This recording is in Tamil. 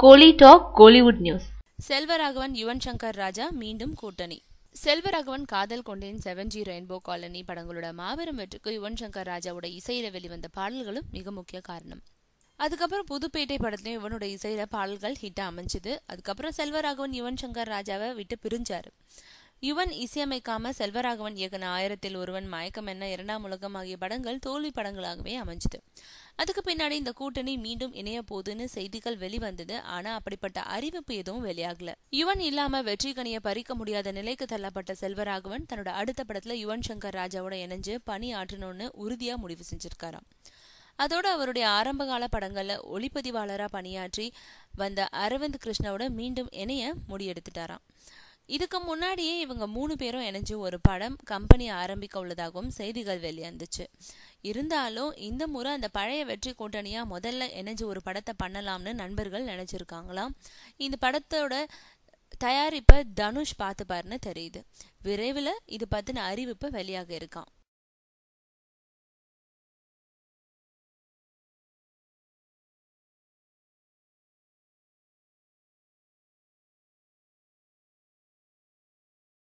கோலி டாக் கோலிவுட் நியூஸ் செல்வராகவன் யுவன் சங்கர் ராஜா மீண்டும் கூட்டணி செல்வராகவன் காதல் கொண்டேன் செவன் ஜி ரெயின்போ காலனி படங்களோட மாபெரும் வெற்றிக்கு யுவன் சங்கர் ராஜாவோட இசையில வெளிவந்த பாடல்களும் மிக முக்கிய காரணம் அதுக்கப்புறம் புதுப்பேட்டை படத்துலயும் இவனோட இசையில பாடல்கள் ஹிட்டா அமைஞ்சுது அதுக்கப்புறம் செல்வராகவன் யுவன் சங்கர் ராஜாவை விட்டு பிரிஞ்சாரு யுவன் இசையமைக்காம செல்வராகவன் இயக்குன ஆயிரத்தில் ஒருவன் மயக்கம் என்ன இரண்டாம் உலகம் ஆகிய படங்கள் தோல்வி படங்களாகவே அமைஞ்சுது அதுக்கு பின்னாடி இந்த கூட்டணி மீண்டும் இணைய போகுதுன்னு செய்திகள் வெளிவந்தது ஆனா அப்படிப்பட்ட அறிவிப்பு எதுவும் வெளியாகல யுவன் இல்லாம வெற்றி கனிய பறிக்க முடியாத நிலைக்கு தள்ளப்பட்ட செல்வராகவன் தன்னோட அடுத்த படத்துல யுவன் சங்கர் ராஜாவோட இணைஞ்சு பணி ஆற்றணும்னு உறுதியா முடிவு செஞ்சிருக்காராம் அதோட அவருடைய ஆரம்பகால படங்கள்ல ஒளிப்பதிவாளரா பணியாற்றி வந்த அரவிந்த் கிருஷ்ணாவோட மீண்டும் இணைய முடியெடுத்துட்டாராம் இதுக்கு முன்னாடியே இவங்க மூணு பேரும் இணைஞ்சு ஒரு படம் கம்பெனி ஆரம்பிக்க உள்ளதாகவும் செய்திகள் வெளியாந்துச்சு இருந்தாலும் இந்த முறை அந்த பழைய வெற்றி கூட்டணியா முதல்ல இணைஞ்சு ஒரு படத்தை பண்ணலாம்னு நண்பர்கள் நினைச்சிருக்காங்களாம் இந்த படத்தோட தயாரிப்பை தனுஷ் பார்த்துப்பாருன்னு தெரியுது விரைவில் இது பத்தின அறிவிப்பு வெளியாக இருக்கான்